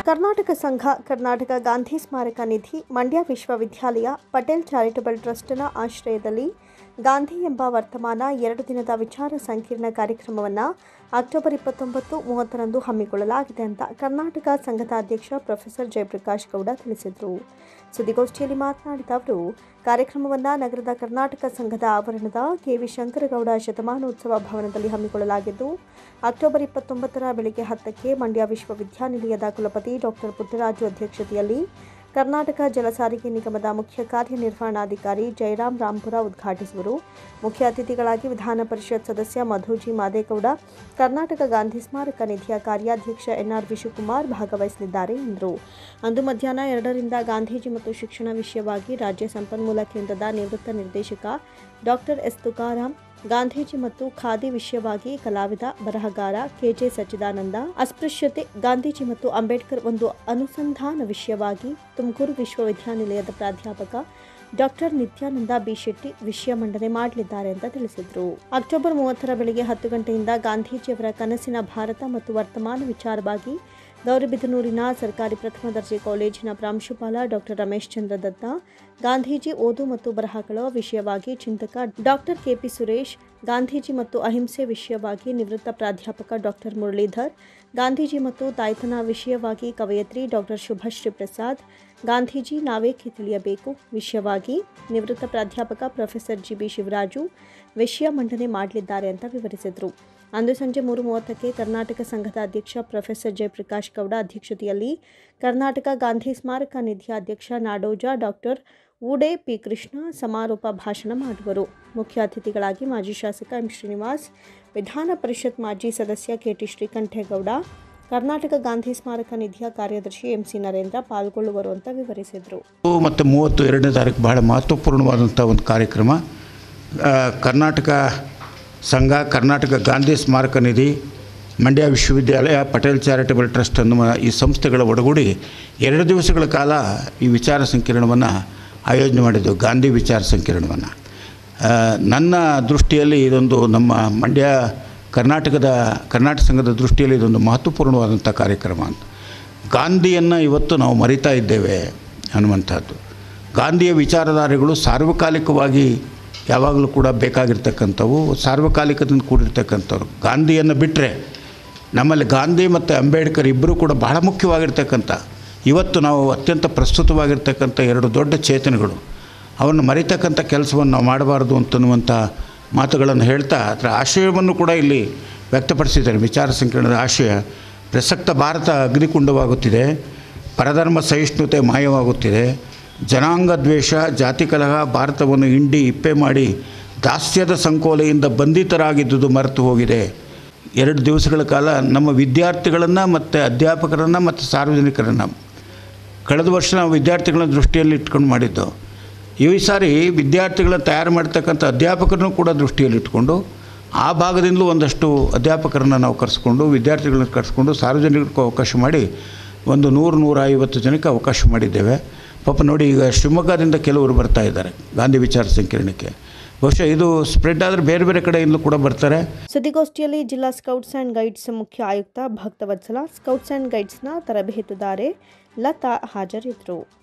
ಕರ್ನಾಟಕ ಸಂಘ ಕರ್ನಾಟಕ ಗಾಂಧಿ ಸ್ಮಾರಕ ನಿಧಿ ಮಂಡ್ಯ ವಿಶ್ವವಿದ್ಯಾಲಯ ಪಟೇಲ್ ಚಾರಿಟಬಲ್ ಟ್ರಸ್ಟ್ನ ಆಶ್ರಯದಲ್ಲಿ ಗಾಂಧಿ ಎಂಬ ವರ್ತಮಾನ ಎರಡು ದಿನದ ವಿಚಾರ ಸಂಕಿರಣ ಕಾರ್ಯಕ್ರಮವನ್ನು ಅಕ್ಟೋಬರ್ ಇಪ್ಪತ್ತೊಂಬತ್ತು ಮೂವತ್ತರಂದು ಹಮ್ಮಿಕೊಳ್ಳಲಾಗಿದೆ ಅಂತ ಕರ್ನಾಟಕ ಸಂಘದ ಅಧ್ಯಕ್ಷ ಪ್ರೊಫೆಸರ್ ಜಯಪ್ರಕಾಶ್ ಗೌಡ ತಿಳಿಸಿದರು ಸುದ್ದಿಗೋಷ್ಠಿಯಲ್ಲಿ ಮಾತನಾಡಿದ ಅವರು ಕಾರ್ಯಕ್ರಮವನ್ನು ನಗರದ ಕರ್ನಾಟಕ ಸಂಘದ ಆವರಣದ ಕೆವಿ ಶಂಕರಗೌಡ ಶತಮಾನೋತ್ಸವ ಭವನದಲ್ಲಿ ಹಮ್ಮಿಕೊಳ್ಳಲಾಗಿದ್ದು ಅಕ್ಟೋಬರ್ ಇಪ್ಪತ್ತೊಂಬತ್ತರ ಬೆಳಗ್ಗೆ ಹತ್ತಕ್ಕೆ ಮಂಡ್ಯ ವಿಶ್ವವಿದ್ಯಾನಿಲಯದ ಕುಲಪತಿ ಡಾಕ್ಟರ್ ಪುಟ್ಟರಾಜು ಅಧ್ಯಕ್ಷತೆಯಲ್ಲಿ ಕರ್ನಾಟಕ ಜಲ ಸಾರಿಗೆ ನಿಗಮದ ಮುಖ್ಯ ಕಾರ್ಯನಿರ್ವಹಣಾಧಿಕಾರಿ ಜಯರಾಮ್ ರಾಂಪುರ ಉದ್ಘಾಟಿಸುವರು ಮುಖ್ಯ ಅತಿಥಿಗಳಾಗಿ ವಿಧಾನ ಪರಿಷತ್ ಸದಸ್ಯ ಮಧುಜಿ ಮಾದೇಗೌಡ ಕರ್ನಾಟಕ ಗಾಂಧಿ ಸ್ಮಾರಕ ನಿಧಿಯ ಕಾರ್ಯಾಧ್ಯಕ್ಷ ಎನ್ಆರ್ ವಿಶುಕುಮಾರ್ ಭಾಗವಹಿಸಲಿದ್ದಾರೆ ಎಂದರು ಅಂದು ಮಧ್ಯಾಹ್ನ ಎರಡರಿಂದ ಗಾಂಧೀಜಿ ಮತ್ತು ಶಿಕ್ಷಣ ವಿಷಯವಾಗಿ ರಾಜ್ಯ ಸಂಪನ್ಮೂಲ ಕೇಂದ್ರದ ನಿವೃತ್ತ ನಿರ್ದೇಶಕ ಡಾಕ್ಟರ್ ಎಸ್ ತುಕಾರಾಂ ಗಾಂಧೀಜಿ ಮತ್ತು ಖಾದಿ ವಿಷಯವಾಗಿ ಕಲಾವಿದ ಬರಹಗಾರ ಕೆಜೆ ಸಚ್ಚಿದಾನಂದ ಅಸ್ಪೃಶ್ಯತೆ ಗಾಂಧೀಜಿ ಮತ್ತು ಅಂಬೇಡ್ಕರ್ ಒಂದು ಅನುಸಂಧಾನ ವಿಷಯವಾಗಿ ತುಮಕೂರು ವಿಶ್ವವಿದ್ಯಾನಿಲಯದ ಪ್ರಾಧ್ಯಾಪಕ ಡಾಕ್ಟರ್ ನಿತ್ಯಾನಂದ ಬಿ ಶೆಟ್ಟಿ ವಿಷಯ ಮಂಡನೆ ಮಾಡಲಿದ್ದಾರೆ ಅಂತ ತಿಳಿಸಿದರು ಅಕ್ಟೋಬರ್ ಮೂವತ್ತರ ಬೆಳಗ್ಗೆ ಹತ್ತು ಗಂಟೆಯಿಂದ ಗಾಂಧೀಜಿಯವರ ಕನಸಿನ ಭಾರತ ಮತ್ತು ವರ್ತಮಾನ ವಿಚಾರವಾಗಿ ಗೌರಿಬಿದನೂರಿನ ಸರ್ಕಾರಿ ಪ್ರಥಮ ದರ್ಜೆ ಕಾಲೇಜಿನ ಪ್ರಾಂಶುಪಾಲ ಡಾಕ್ಟರ್ ರಮೇಶ್ ಚಂದ್ರ ದತ್ತ ಗಾಂಧೀಜಿ ಓದು ಮತ್ತು ಬರಹಗಳ ವಿಷಯವಾಗಿ ಚಿಂತಕ ಡಾಕ್ಟರ್ ಕೆಪಿ ಸುರೇಶ್ ಗಾಂಧೀಜಿ ಮತ್ತು ಅಹಿಂಸೆ ವಿಷಯವಾಗಿ ನಿವೃತ್ತ ಪ್ರಾಧ್ಯಾಪಕ ಡಾಕ್ಟರ್ ಮುರಳೀಧರ್ ಗಾಂಧೀಜಿ ಮತ್ತು ತಾಯ್ತನ ವಿಷಯವಾಗಿ ಕವಯತ್ರಿ ಡಾಕ್ಟರ್ ಶುಭಶ್ರೀ ಪ್ರಸಾದ್ ಗಾಂಧೀಜಿ ನಾವೇಕೆ ತಿಳಿಯಬೇಕು ವಿಷಯವಾಗಿ ನಿವೃತ್ತ ಪ್ರಾಧ್ಯಾಪಕ ಪ್ರೊಫೆಸರ್ ಜಿ ಬಿ ಶಿವರಾಜು ವಿಷಯ ಮಂಡನೆ ಮಾಡಲಿದ್ದಾರೆ ಅಂತ ವಿವರಿಸಿದರು ಅಂದು ಸಂಜೆ ಮೂರು ಮೂವತ್ತಕ್ಕೆ ಕರ್ನಾಟಕ ಸಂಘದ ಅಧ್ಯಕ್ಷ ಪ್ರೊಫೆಸರ್ ಜಯಪ್ರಕಾಶ್ ಗೌಡ ಅಧ್ಯಕ್ಷತೆಯಲ್ಲಿ ಕರ್ನಾಟಕ ಗಾಂಧಿ ಸ್ಮಾರಕ ನಿಧಿಯ ಅಧ್ಯಕ್ಷ ನಾಡೋಜ ಡಾಕ್ಟರ್ ಊಡೆ ಪಿ ಕೃಷ್ಣ ಸಮಾರೋಪ ಭಾಷಣ ಮಾಡುವರು ಮುಖ್ಯ ಅತಿಥಿಗಳಾಗಿ ಮಾಜಿ ಶಾಸಕ ಎಂ ಶ್ರೀನಿವಾಸ್ ವಿಧಾನ ಪರಿಷತ್ ಮಾಜಿ ಸದಸ್ಯ ಕೆಟಿ ಶ್ರೀಕಂಠೇಗೌಡ ಕರ್ನಾಟಕ ಗಾಂಧಿ ಸ್ಮಾರಕ ನಿಧಿಯ ಕಾರ್ಯದರ್ಶಿ ಎಂಸಿ ನರೇಂದ್ರ ಪಾಲ್ಗೊಳ್ಳುವರು ಅಂತ ವಿವರಿಸಿದರು ಮತ್ತು ಮೂವತ್ತು ಎರಡನೇ ತಾರೀಕು ಬಹಳ ಮಹತ್ವಪೂರ್ಣವಾದಂಥ ಒಂದು ಕಾರ್ಯಕ್ರಮ ಆ, ಕರ್ನಾಟಕ ಸಂಘ ಕರ್ನಾಟಕ ಗಾಂಧಿ ಸ್ಮಾರಕ ನಿಧಿ ಮಂಡ್ಯ ವಿಶ್ವವಿದ್ಯಾಲಯ ಪಟೇಲ್ ಚಾರಿಟಬಲ್ ಟ್ರಸ್ಟ್ ಅನ್ನುವ ಈ ಸಂಸ್ಥೆಗಳ ಒಡಗೂಡಿ ಎರಡು ದಿವಸಗಳ ಕಾಲ ಈ ವಿಚಾರ ಸಂಕಿರಣವನ್ನು ಆಯೋಜನೆ ಮಾಡಿದ್ದು ಗಾಂಧಿ ವಿಚಾರ ಸಂಕಿರಣವನ್ನು ಆ, ನನ್ನ ದೃಷ್ಟಿಯಲ್ಲಿ ಇದೊಂದು ನಮ್ಮ ಮಂಡ್ಯ ಕರ್ನಾಟಕದ ಕರ್ನಾಟಕ ಸಂಘದ ದೃಷ್ಟಿಯಲ್ಲಿ ಇದೊಂದು ಮಹತ್ವಪೂರ್ಣವಾದಂಥ ಕಾರ್ಯಕ್ರಮ ಅಂತ ಗಾಂಧಿಯನ್ನು ಇವತ್ತು ನಾವು ಮರಿತಾ ಇದ್ದೇವೆ ಅನ್ನುವಂಥದ್ದು ಗಾಂಧಿಯ ವಿಚಾರಧಾರೆಗಳು ಸಾರ್ವಕಾಲಿಕವಾಗಿ ಯಾವಾಗಲೂ ಕೂಡ ಬೇಕಾಗಿರ್ತಕ್ಕಂಥವು ಸಾರ್ವಕಾಲಿಕದಿಂದ ಕೂಡಿರ್ತಕ್ಕಂಥವ್ರು ಗಾಂಧಿಯನ್ನು ಬಿಟ್ಟರೆ ನಮ್ಮಲ್ಲಿ ಗಾಂಧಿ ಮತ್ತು ಅಂಬೇಡ್ಕರ್ ಇಬ್ಬರೂ ಕೂಡ ಬಹಳ ಮುಖ್ಯವಾಗಿರ್ತಕ್ಕಂಥ ಇವತ್ತು ನಾವು ಅತ್ಯಂತ ಪ್ರಸ್ತುತವಾಗಿರ್ತಕ್ಕಂಥ ಎರಡು ದೊಡ್ಡ ಚೇತನಗಳು ಅವನ್ನು ಮರಿತಕ್ಕಂಥ ಕೆಲಸವನ್ನು ನಾವು ಮಾಡಬಾರ್ದು ಅಂತನ್ನುವಂಥ ಮಾತುಗಳನ್ನು ಹೇಳ್ತಾ ಅದರ ಆಶಯವನ್ನು ಕೂಡ ಇಲ್ಲಿ ವ್ಯಕ್ತಪಡಿಸಿದ್ದಾರೆ ವಿಚಾರ ಸಂಕಿರಣದ ಆಶಯ ಪ್ರಸಕ್ತ ಭಾರತ ಅಗ್ನಿಕುಂಡವಾಗುತ್ತಿದೆ ಪರಧರ್ಮ ಸಹಿಷ್ಣುತೆ ಮಾಯವಾಗುತ್ತಿದೆ ಜನಾಂಗ ದ್ವೇಷ ಜಾತಿ ಕಲಹ ಭಾರತವನ್ನು ಹಿಂಡಿ ಇಪ್ಪೆ ಮಾಡಿ ದಾಸ್ಯದ ಸಂಕೋಲೆಯಿಂದ ಬಂಧಿತರಾಗಿದ್ದುದು ಮರೆತು ಹೋಗಿದೆ ಎರಡು ದಿವಸಗಳ ಕಾಲ ನಮ್ಮ ವಿದ್ಯಾರ್ಥಿಗಳನ್ನು ಮತ್ತು ಅಧ್ಯಾಪಕರನ್ನು ಮತ್ತು ಸಾರ್ವಜನಿಕರನ್ನು ಕಳೆದ ವರ್ಷ ನಾವು ವಿದ್ಯಾರ್ಥಿಗಳನ್ನ ದೃಷ್ಟಿಯಲ್ಲಿ ಇಟ್ಕೊಂಡು ಮಾಡಿದ್ದು ಈ ಸಾರಿ ವಿದ್ಯಾರ್ಥಿಗಳನ್ನ ತಯಾರು ಮಾಡ್ತಕ್ಕಂಥ ಅಧ್ಯಾಪಕರನ್ನು ಕೂಡ ದೃಷ್ಟಿಯಲ್ಲಿ ಇಟ್ಕೊಂಡು ಆ ಭಾಗದಿಂದಲೂ ಒಂದಷ್ಟು ಅಧ್ಯಾಪಕರನ್ನ ನಾವು ಕರೆಸ್ಕೊಂಡು ವಿದ್ಯಾರ್ಥಿಗಳನ್ನ ಕರೆಸ್ಕೊಂಡು ಸಾರ್ವಜನಿಕರಿಗೂ ಅವಕಾಶ ಮಾಡಿ ಒಂದು ನೂರು ನೂರ ಐವತ್ತು ಜನಕ್ಕೆ ಅವಕಾಶ ಮಾಡಿದ್ದೇವೆ ಪಾಪ ನೋಡಿ ಈಗ ಶಿವಮೊಗ್ಗದಿಂದ ಕೆಲವರು ಬರ್ತಾ ಇದ್ದಾರೆ ಗಾಂಧಿ ವಿಚಾರ ಸಂಕಿರಣಕ್ಕೆ ಬಹುಶಃ ಇದು ಸ್ಪ್ರೆಡ್ ಆದರೆ ಬೇರೆ ಬೇರೆ ಕಡೆಯಿಂದಲೂ ಕೂಡ ಬರ್ತಾರೆ ಸುದ್ದಿಗೋಷ್ಠಿಯಲ್ಲಿ ಜಿಲ್ಲಾ ಸ್ಕೌಟ್ಸ್ ಆ್ಯಂಡ್ ಗೈಡ್ಸ್ ಮುಖ್ಯ ಆಯುಕ್ತ ಭಕ್ತವತ್ಸಲ ಸ್ಕೌಟ್ಸ್ ಆ್ಯಂಡ್ ಗೈಡ್ಸ್ನ ತರಬೇತುದಾರೆ ಲತಾ ಹಾಜರಿದ್ದರು